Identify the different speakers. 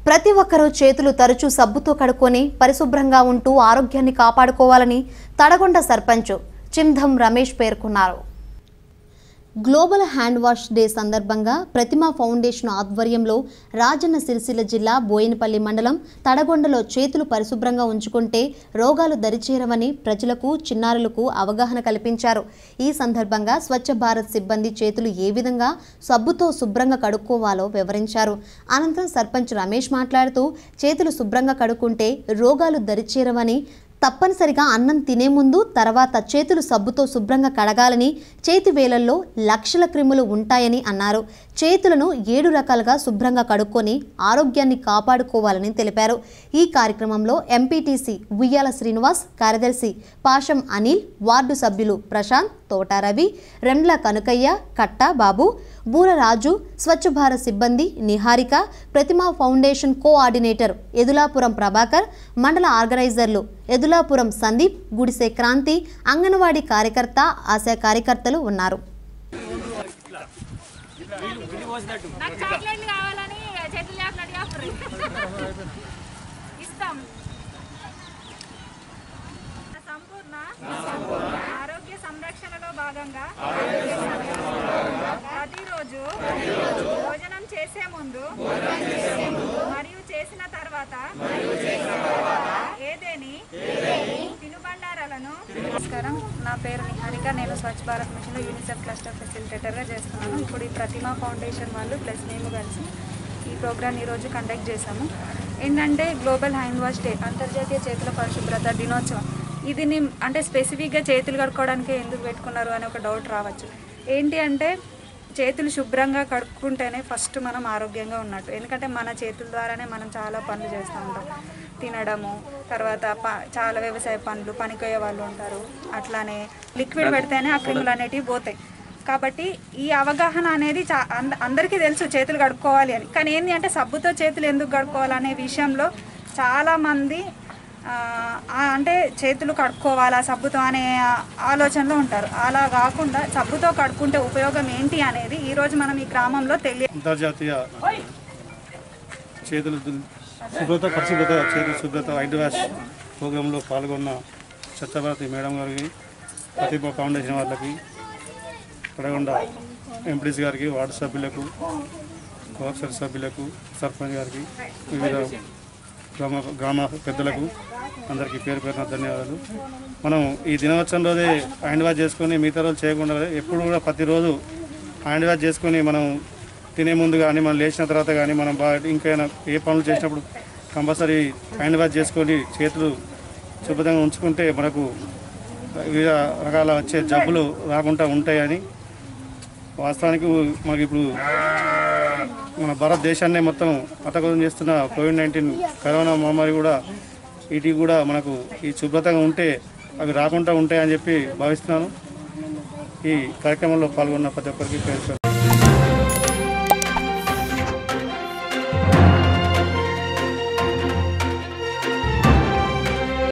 Speaker 1: ప్రతి ఒక్కరూ చేతులు తరచూ సబ్బుతో కడుక్కొని పరిశుభ్రంగా ఉంటూ ఆరోగ్యాన్ని కాపాడుకోవాలని తడగొండ సర్పంచ్ చింధం రమేష్ పేర్కొన్నారు గ్లోబల్ హ్యాండ్ వాష్ డే సందర్భంగా ప్రతిమా ఫౌండేషన్ ఆధ్వర్యంలో రాజన్న సిరిసిల్ల జిల్లా బోయినపల్లి మండలం తడగొండలో చేతులు పరిశుభ్రంగా ఉంచుకుంటే రోగాలు దరిచేరవని ప్రజలకు చిన్నారులకు అవగాహన కల్పించారు ఈ సందర్భంగా స్వచ్ఛ భారత్ సిబ్బంది చేతులు ఏ విధంగా సబ్బుతో శుభ్రంగా కడుక్కోవాలో వివరించారు అనంతరం సర్పంచ్ రమేష్ మాట్లాడుతూ చేతులు శుభ్రంగా కడుక్కుంటే రోగాలు దరిచేరవని తప్పనిసరిగా అన్నం తినే ముందు తర్వాత చేతులు సబ్బుతో శుభ్రంగా కడగాలని చేతి వేలల్లో లక్షల క్రిములు ఉంటాయని అన్నారు చేతులను ఏడు రకాలుగా శుభ్రంగా కడుక్కొని ఆరోగ్యాన్ని కాపాడుకోవాలని తెలిపారు ఈ కార్యక్రమంలో ఎంపీటీసీ ఉయ్యాల శ్రీనివాస్ కార్యదర్శి పాషం అనిల్ వార్డు సభ్యులు ప్రశాంత్ తోట రవి రెండ్ల కనుకయ్య కట్ట బాబు బూరరాజు స్వచ్ఛ భారత్ సిబ్బంది నిహారిక ప్రతిమా ఫౌండేషన్ కోఆర్డినేటర్ ఎదులాపురం ప్రభాకర్ మండల ఆర్గనైజర్లు ఎదులాపురం సందీప్ గుడిసె క్రాంతి అంగన్వాడీ కార్యకర్త ఆశా కార్యకర్తలు ఉన్నారు
Speaker 2: నాకు చాక్లెట్లు కావాలని చేతులు లేపినట్టు చేస్తారు ఇస్తాం సంపూర్ణ ఆరోగ్య సంరక్షణలో భాగంగా ప్రతిరోజు భోజనం చేసే ముందు మరియు చేసిన తర్వాత ఏదేని తినుబండారాలను నమస్కారం నా పేరు నిహారిక నేను స్వచ్ఛ భారత్ మిషన్లో యూనిసెఫ్ క్లస్టర్ ఫెసిలిటేటర్గా చేస్తున్నాను ఇప్పుడు ఈ ప్రతిమా ఫౌండేషన్ వాళ్ళు ప్లస్ మేము కలిసి ఈ ప్రోగ్రామ్ ఈరోజు కండక్ట్ చేశాము ఏంటంటే గ్లోబల్ హ్యాండ్ వాష్ డే అంతర్జాతీయ చేతుల పరిశుభ్రత దినోత్సవం ఇది ని- అంటే స్పెసిఫిక్గా చేతులు కడుక్కోవడానికి ఎందుకు పెట్టుకున్నారు అని ఒక డౌట్ రావచ్చు ఏంటి అంటే చేతులు శుభ్రంగా కడుక్కుంటేనే ఫస్ట్ మనం ఆరోగ్యంగా ఉన్నట్టు ఎందుకంటే మన చేతుల ద్వారానే మనం చాలా పనులు చేస్తూ ఉంటాం తినడము తర్వాత ప చాలా వ్యవసాయ పనులు పనికొయ్యే వాళ్ళు ఉంటారు అట్లానే లిక్విడ్ పెడితేనే ఆ క్రిములు అనేటివి పోతాయి కాబట్టి ఈ అవగాహన అనేది చా అంద అందరికీ తెలుసు చేతులు కడుక్కోవాలి అని కానీ ఏంటి అంటే సబ్బుతో చేతులు ఎందుకు కడుక్కోవాలనే విషయంలో చాలామంది ఆ, ఆ అంటే చేతులు కడుక్కోవాలా సబ్బుతో అనే ఆలోచనలో ఉంటారు అలా కాకుండా సబ్బుతో కడుక్కుంటే ఉపయోగం ఏంటి అనేది ఈరోజు మనం ఈ గ్రామంలో తెలియ
Speaker 3: అంతర్జాతీయ చేతులు దు- శుభ్రత పరిశుభ్రత చేతుల శుభ్రత ఐడ్ వాష్ ప్రోగ్రాంలో పాల్గొన్న సత్యభారతి మేడం గారికి ప్రతిభ ఫౌండేషన్ వాళ్ళకి కడగొండ ఎంపీడీసీ గారికి వార్డు సభ్యులకు కోఆప్సర్ సభ్యులకు సర్పంచ్ గారికి వివిధ గ్రామ గ్రామ పెద్దలకు అందరికీ పేరు పేరున ధన్యవాదాలు మనం ఈ దినోత్సవం రోజే హ్యాండ్ వాష్ చేసుకొని మిగతా రోజు చేయకుండా ఎప్పుడు కూడా ప్రతిరోజు హ్యాండ్ వాష్ చేసుకొని మనం తినే ముందు కానీ మనం లేచిన తర్వాత కానీ మనం బాగా ఇంకైనా ఏ పనులు చేసినప్పుడు కంపల్సరీ హ్యాండ్ వాష్ చేసుకొని చేతులు శుభ్రంగా ఉంచుకుంటే మనకు వివిధ రకాల వచ్చే జబ్బులు రాకుండా ఉంటాయని వాస్తవానికి మనకి ఇప్పుడు మన భారతదేశాన్నే మొత్తం అతకం చేస్తున్న కోవిడ్ నైన్టీన్ కరోనా మహమ్మారి కూడా వీటికి కూడా మనకు ఈ శుభ్రతంగా ఉంటే అవి రాకుండా ఉంటాయని చెప్పి భావిస్తున్నాను ఈ కార్యక్రమంలో పాల్గొన్న ప్రతి ఒక్కరికి పేరు పేరు